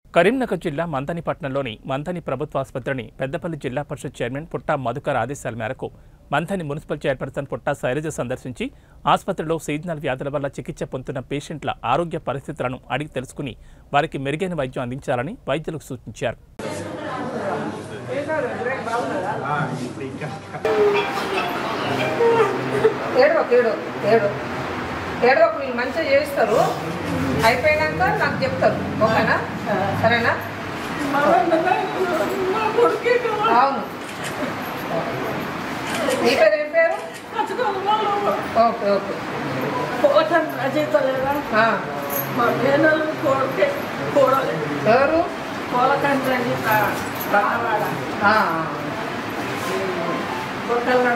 కరీంనగర్ జిల్లా మంథని పట్టణంలోని మంథని ప్రభుత్వ ఆసుపత్రిని పెద్దపల్లి జిల్లా పరిషత్ చైర్మన్ పుట్టా మధుకర్ ఆదేశాల మేరకు మంథని మున్సిపల్ చైర్పర్సన్ పుట్టా శైలజ సందర్శించి ఆసుపత్రిలో సీజనల్ వ్యాధుల వల్ల చికిత్స పొందుతున్న పేషెంట్ల ఆరోగ్య పరిస్థితులను అడిగి తెలుసుకుని వారికి మెరుగైన వైద్యం అందించాలని వైద్యులకు సూచించారు ఏడవకు ఏడు ఏడు ఏడవకు వీళ్ళు మంచిగా చేస్తారు అయిపోయినాక నాకు చెప్తారు ఓకేనా సరేనా అవును నీ పేరు ఏం పేరు ఓకే ఓకే ఆ, మా మేనలు కోడికే కూడలే ఎవరు కోలకండ్రండి బాణవాడ ఆ, కొట్టల